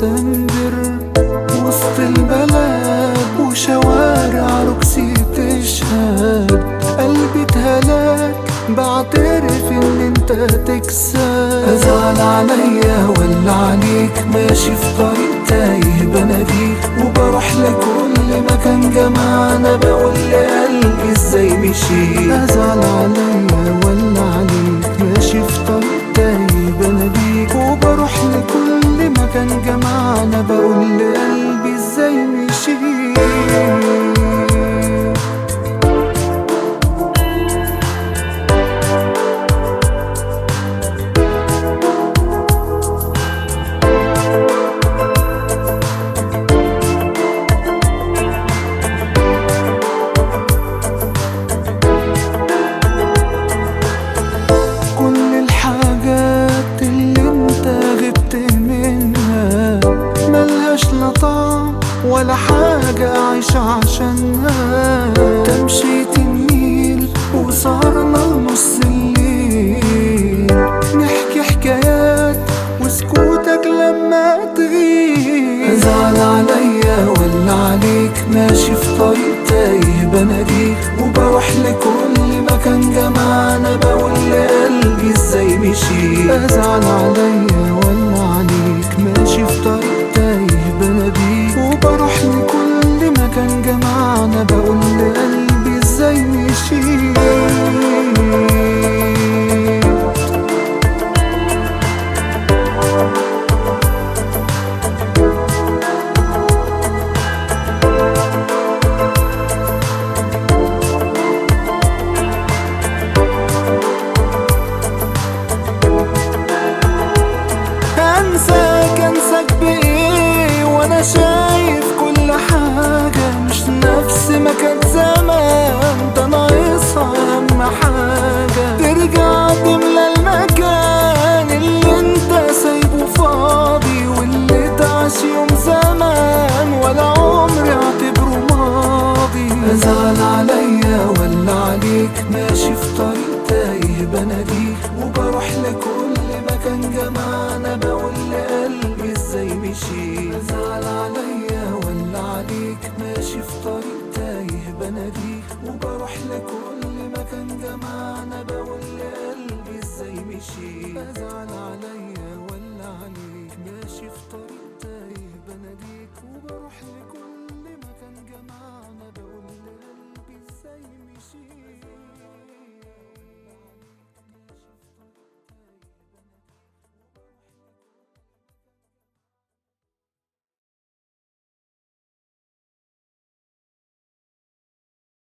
ديسمبر وسط البلد وشوارع روكسي تشهد قلبي اتهلك بعترف ان انت تكسب ازعل عليا ولا عليك ماشي في طريق تايه بناديك وبروح لكل مكان جمعنا بقول لقلبي ازاي مشي ازعل عليا ولا عليك ماشي في طريق تايه بناديك وبروح لكل مكان جمعنا بقول لقلبي ازاي مشي كل الحاجات اللي انت غبت منها ملهاش لا طعم ولا حاجة عايشة عشانها تمشية النيل وسهرنا لنص الليل نحكي حكايات وسكوتك لما تغيب ازعل عليا ولا عليك ماشي في طريق تايه بناديك وبروح لكل مكان جمعنا بقول لقلبي ازاي مشي ازعل عليا